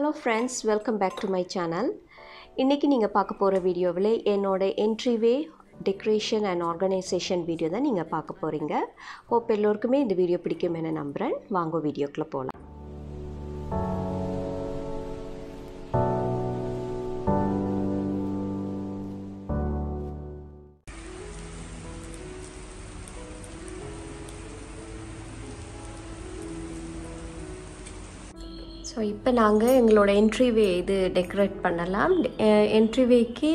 hello friends welcome back to my channel இன்றைக்கி நீங்கள் பார்க்க போகிற வீடியோவில் என்னோட entryway decoration and organisation video தான் நீங்கள் பார்க்க போகிறீங்க ஹோப் எல்லோருக்குமே இந்த வீடியோ பிடிக்கும் என நம்புகிறேன் வாங்க வீடியோக்குள்ளே போகலாம் ஸோ இப்போ நாங்கள் எங்களோட என்ட்ரிவே இது டெக்கரேட் பண்ணலாம் என்ட்ரிவேக்கு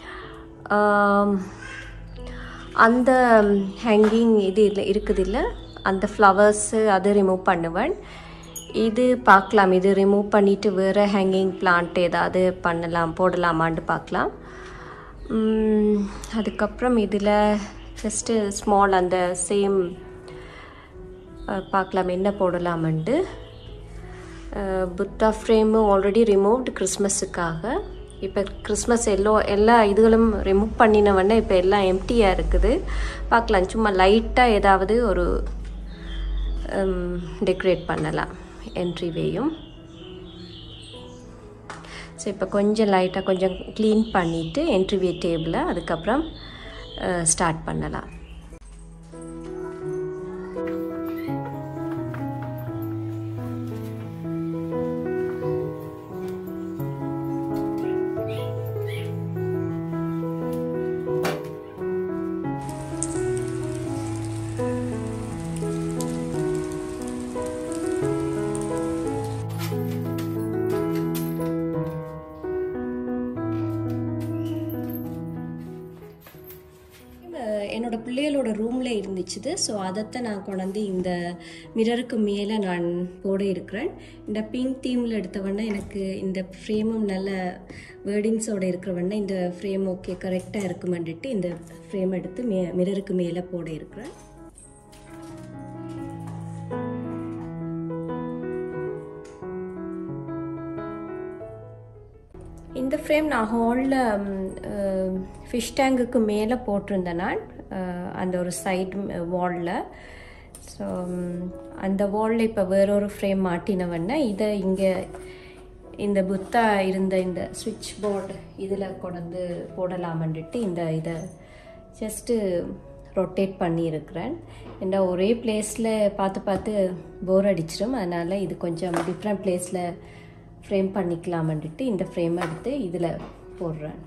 அந்த ஹேங்கிங் இது இல்லை இருக்குது இல்லை அந்த ஃப்ளவர்ஸு அதை ரிமூவ் பண்ணுவேன் இது பார்க்கலாம் இது ரிமூவ் பண்ணிவிட்டு வேறு ஹேங்கிங் பிளான்ட் ஏதாவது பண்ணலாம் போடலாமான்னு பார்க்கலாம் அதுக்கப்புறம் இதில் ஜஸ்ட்டு ஸ்மால் அந்த சேம் பார்க்கலாம் என்ன போடலாமன்ட்டு புத்தா ஃப்ரேமு ஆல்ரெடி ரிமூவ்டு கிறிஸ்மஸுக்காக இப்போ கிறிஸ்மஸ் எல்லோ எல்லா இதுகளும் ரிமூவ் பண்ணினவொடனே இப்போ எல்லாம் எம்டியாக இருக்குது பார்க்கலாம் சும்மா லைட்டாக ஏதாவது ஒரு டெக்கரேட் பண்ணலாம் என்ட்ரிவேயும் ஸோ இப்போ கொஞ்சம் லைட்டாக கொஞ்சம் க்ளீன் பண்ணிவிட்டு என்ட்ரிவே டேபிளை அதுக்கப்புறம் ஸ்டார்ட் பண்ணலாம் என்னோடய பிள்ளைகளோட ரூமில் இருந்துச்சுது ஸோ அதைத்தான் நான் கொண்டாந்து இந்த மிரருக்கு மேலே நான் போட இருக்கிறேன் இந்த பிங்க் தீமில் எடுத்தவொடனே எனக்கு இந்த ஃப்ரேமும் நல்ல வேர்டிங்ஸோடு இருக்கிறவொடனே இந்த ஃப்ரேம் ஓகே கரெக்டாக இருக்குமென்ட்டு இந்த ஃப்ரேம் எடுத்து மே மிரருக்கு மேலே போட இருக்கிறேன் இந்த ஃப்ரேம் நான் ஹாலில் ஃபிஷ் டேங்குக்கு மேலே போட்டிருந்தேன் நான் அந்த ஒரு சைடு வாலில் ஸோ அந்த வாலில் இப்போ வேறொரு ஃப்ரேம் மாட்டினவொன்னே இதை இங்கே இந்த புத்தா இருந்த இந்த சுவிட்ச் போர்டு இதில் கொண்டு போடலாமன்ட்டு இந்த இதை ஜஸ்ட்டு ரொட்டேட் பண்ணியிருக்கிறேன் ஏன்னா ஒரே பிளேஸில் பார்த்து பார்த்து போர் அடிச்சிடும் அதனால் இது கொஞ்சம் டிஃப்ரெண்ட் பிளேஸில் ஃப்ரேம் பண்ணிக்கலாமன்ட்டு இந்த ஃப்ரேம் எடுத்து இதில் போடுறேன்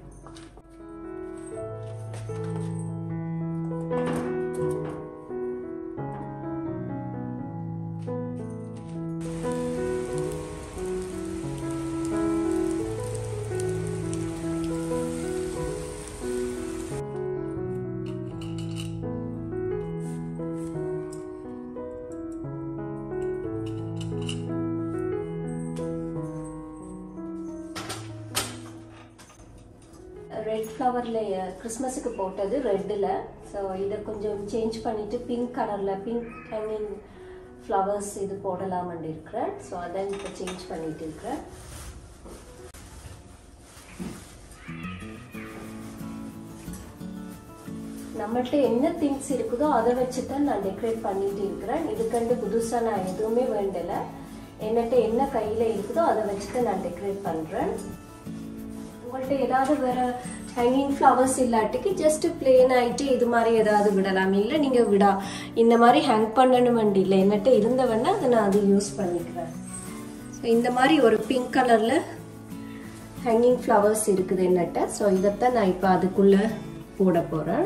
ரெட் ஃப்ளவரில் கிறிஸ்மஸுக்கு போட்டது ரெட்டில் ஸோ இதை கொஞ்சம் சேஞ்ச் பண்ணிவிட்டு பிங்க் கலரில் பிங்க் ஹேங்கிங் ஃப்ளவர்ஸ் இது போடலாம்னு இருக்கிறேன் ஸோ அதை இப்போ சேஞ்ச் பண்ணிட்டு இருக்கிறேன் நம்மள்கிட்ட என்ன திங்ஸ் இருக்குதோ அதை வச்சு தான் நான் டெக்கரேட் பண்ணிட்டு இருக்கிறேன் இதுக்கண்டு புதுசாக நான் எதுவுமே வேண்டலை என்னட்ட என்ன கையில் இருக்குதோ அதை வச்சு தான் நான் டெக்கரேட் பண்ணுறேன் உங்கள்கிட்ட ஏதாவது வேற ஹேங்கிங் ஃப்ளவர்ஸ் இல்லாட்டிக்கு ஜஸ்ட் பிளெயின் ஆகிட்டு இது மாதிரி ஏதாவது விடலாம் இல்லை நீங்கள் விடா இந்த மாதிரி ஹேங் பண்ணணும் வண்டி இல்லை என்னட்ட இருந்தவன்னா அதை நான் அது யூஸ் பண்ணிக்கிறேன் ஸோ இந்த மாதிரி ஒரு பிங்க் கலரில் ஹேங்கிங் ஃப்ளவர்ஸ் இருக்குது என்னட்ட ஸோ இதைத்தான் நான் இப்போ அதுக்குள்ளே போட போகிறேன்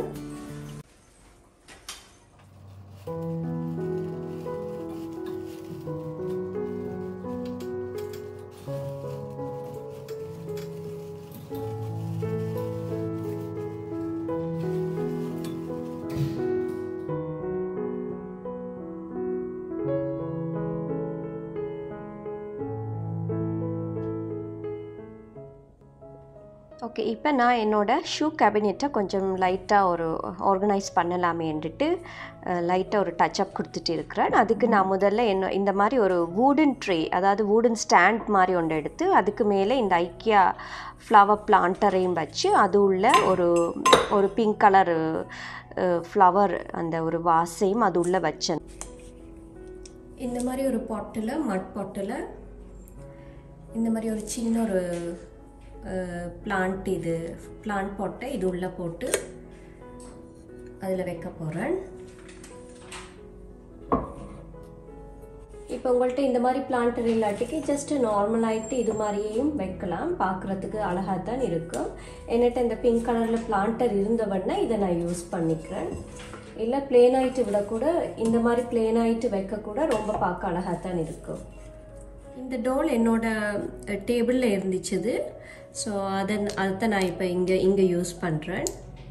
ஓகே இப்போ நான் என்னோடய ஷூ கேபினெட்டை கொஞ்சம் லைட்டாக ஒரு ஆர்கனைஸ் பண்ணலாமேன்ட்டு லைட்டாக ஒரு டச்சப் கொடுத்துட்டு இருக்கிறேன் அதுக்கு நான் முதல்ல என்ன இந்த மாதிரி ஒரு வூடன் ட்ரே அதாவது வூடன் ஸ்டாண்ட் மாதிரி ஒன்று எடுத்து அதுக்கு மேலே இந்த ஐக்கியா ஃப்ளவர் பிளான்டரையும் வச்சு அது உள்ள ஒரு ஒரு பிங்க் கலர் ஃப்ளவர் அந்த ஒரு வாசையும் அது உள்ளே வச்சேன் இந்த மாதிரி ஒரு பாட்டில் மட் பாட்டில் இந்த மாதிரி ஒரு சின்ன ஒரு பிளான்ட் இது பிளான்ட் போட்டை இது உள்ளே போட்டு அதில் வைக்க போகிறேன் இப்போ உங்கள்கிட்ட இந்த மாதிரி பிளான்ட் இல்லாட்டிக்கு ஜஸ்ட் நார்மலாகிட்டு இது மாதிரியும் வைக்கலாம் பார்க்குறதுக்கு அழகாக தான் இருக்கும் என்கிட்ட இந்த பிங்க் கலரில் பிளான்டர் இருந்தவொடனே இதை நான் யூஸ் பண்ணிக்கிறேன் இல்லை பிளேன் ஆகிட்டு விட கூட இந்த மாதிரி பிளேன் ஆகிட்டு வைக்க கூட ரொம்ப பார்க்க அழகாக தான் இருக்கும் இந்த டோல் என்னோட டேபிளில் இருந்துச்சுது ஸோ அதை அதை நான் இப்போ இங்கே இங்கே யூஸ் பண்ணுறேன்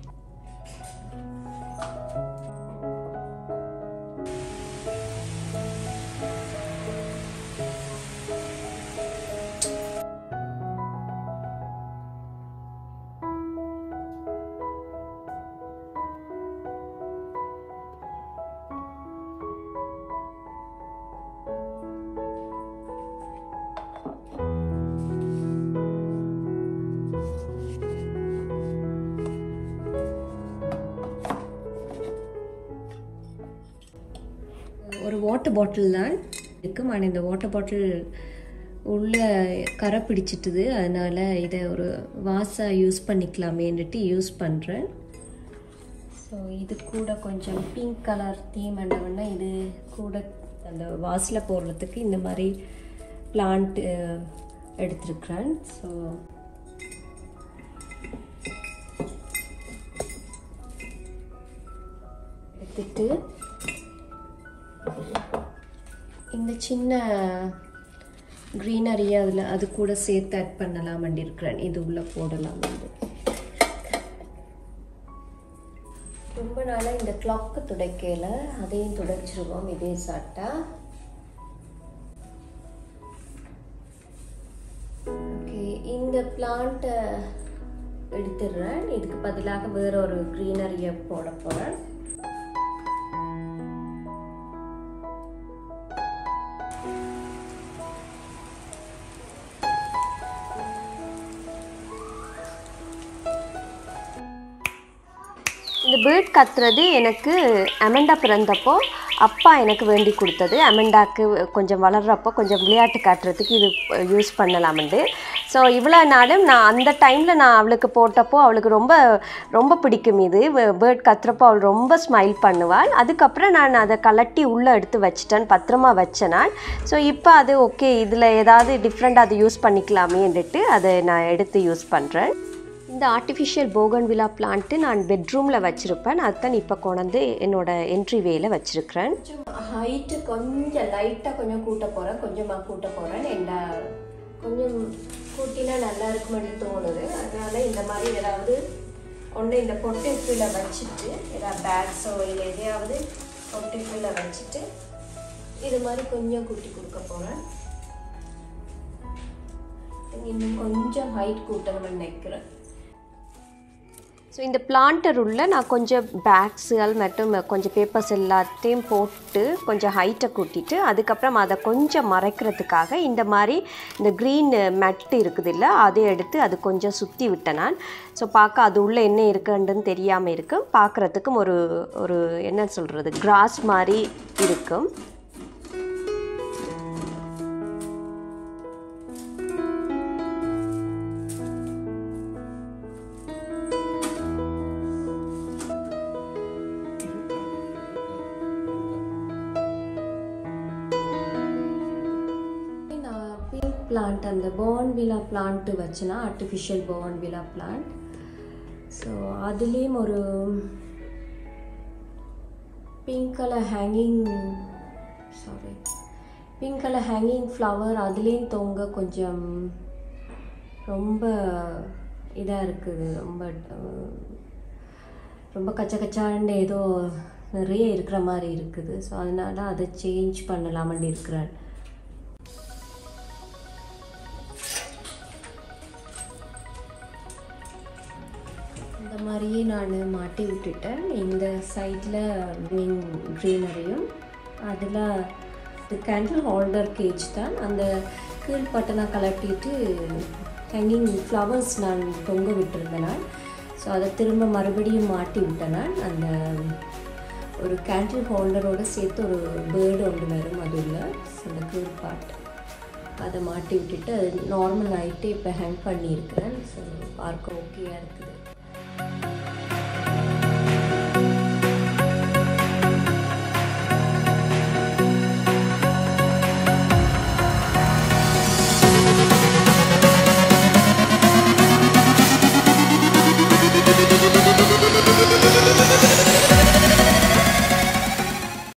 ஒரு வாட்டர் பாட்டில் தான் இருக்கும் ஆனால் இந்த வாட்டர் பாட்டில் உள்ள கரை பிடிச்சிட்டுது அதனால் இதை ஒரு வாஸாக யூஸ் பண்ணிக்கலாமேன்னுட்டு யூஸ் பண்ணுறேன் ஸோ இது கூட கொஞ்சம் பிங்க் கலர் தீம் என்னவென்னா இது கூட அந்த வாஸில் போடுறதுக்கு இந்த மாதிரி பிளான்ட் எடுத்திருக்கிறேன் ஸோ எடுத்துட்டு இந்த சின்ன க்ரீனரியை அதில் அது கூட சேர்த்து ஆட் பண்ணலாம் இருக்கிறேன் இது உள்ளே போடலாம் வந்து ரொம்ப நாளாக இந்த கிளாக்கு துடைக்கல அதையும் துடைச்சிருவோம் இதே சாட்டா ஓகே இந்த பிளான்ட்டை எடுத்துடுறேன் இதுக்கு பதிலாக வேற ஒரு க்ரீனரியை போட போகிறேன் இந்த பேர்ட் கத்துறது எனக்கு அமெண்டா பிறந்தப்போ அப்பா எனக்கு வேண்டி கொடுத்தது அமெண்டாக்கு கொஞ்சம் வளர்கிறப்போ கொஞ்சம் விளையாட்டு காட்டுறதுக்கு இது யூஸ் பண்ணலாம்ண்டு ஸோ இவ்வளோ நாளும் நான் அந்த டைமில் நான் அவளுக்கு போட்டப்போ அவளுக்கு ரொம்ப ரொம்ப பிடிக்கும் இது பேர்ட் கத்துறப்போ அவள் ரொம்ப ஸ்மைல் பண்ணுவாள் அதுக்கப்புறம் நான் அதை கலட்டி உள்ளே எடுத்து வச்சிட்டேன் பத்திரமா வச்சேன் நான் ஸோ இப்போ அது ஓகே இதில் ஏதாவது டிஃப்ரெண்ட் அதை யூஸ் பண்ணிக்கலாமேன்ட்டு அதை நான் எடுத்து யூஸ் பண்ணுறேன் இந்த ஆர்டிஃபிஷியல் போகன் விழா பிளான்ட்டு நான் பெட்ரூமில் வச்சுருப்பேன் அதுதான் இப்போ கொண்டு என்னோட என்ட்ரி வேல வச்சுருக்கிறேன் ஹைட்டு கொஞ்சம் லைட்டாக கொஞ்சம் கூட்ட போகிறேன் கொஞ்சமாக கூட்ட போகிறேன் என்ன கொஞ்சம் கூட்டினா நல்லா இருக்குமென்னு தோணுது அதனால் இந்த மாதிரி ஏதாவது ஒன்று இந்த பொட்டுக்குள்ளே வச்சுட்டு ஏதாவது பேக்ஸோ இல்லை எதையாவது பொட்டுக்குள்ளே வச்சுட்டு இது மாதிரி கொஞ்சம் கூட்டி கொடுக்க போகிறேன் இன்னும் கொஞ்சம் ஹைட் கூட்டணும்னு நினைக்கிறேன் ஸோ இந்த பிளான்டர் உள்ள நான் கொஞ்சம் பேக்ஸுகள் மற்றும் கொஞ்சம் பேப்பர்ஸ் எல்லாத்தையும் போட்டு கொஞ்சம் ஹைட்டை கூட்டிட்டு அதுக்கப்புறம் அதை கொஞ்சம் மறைக்கிறதுக்காக இந்த மாதிரி இந்த க்ரீன் மெட் இருக்குது இல்லை அதை எடுத்து அது கொஞ்சம் சுற்றி விட்டேன் நான் ஸோ பார்க்க அது உள்ளே என்ன இருக்குன்னு தெரியாமல் இருக்கும் பார்க்குறதுக்கும் ஒரு ஒரு என்ன சொல்கிறது கிராஸ் மாதிரி இருக்கும் பிளான்ட் அந்த போர்ன் விலா பிளான்ட்டு வச்சேன்னா artificial bougainvillea plant so அதுலேயும் ஒரு pink colour hanging sorry pink colour hanging flower அதுலேயும் தொங்க கொஞ்சம் ரொம்ப இதாக இருக்குது ரொம்ப ரொம்ப கச்ச கச்சாண்டு ஏதோ நிறைய இருக்கிற மாதிரி இருக்குது ஸோ அதனால அதை சேஞ்ச் பண்ணலாமன்னு இருக்கிறேன் இந்த மாதிரியே நான் மாட்டி விட்டுட்டேன் இந்த சைடில் மீன் க்ரீனரியும் அதில் இது கேண்டில் ஹோல்டர் கேஜ் தான் அந்த கீழ்பட்டை நான் கலட்டிட்டு ஹேங்கிங் ஃப்ளவர்ஸ் நான் தொங்க விட்டுருந்தேன் நான் ஸோ அதை திரும்ப மறுபடியும் மாட்டி விட்டேன் நான் அந்த ஒரு கேண்டில் ஹோல்டரோடு சேர்த்து ஒரு பேர்டு ஒன்று வரும் அது உள்ள அந்த கீழ்பாட் அதை மாட்டி விட்டுட்டு அது நார்மல் ஆகிட்டு இப்போ ஹேங் பண்ணியிருக்கிறேன் ஸோ பார்க்க ஓகேயாக இருக்குது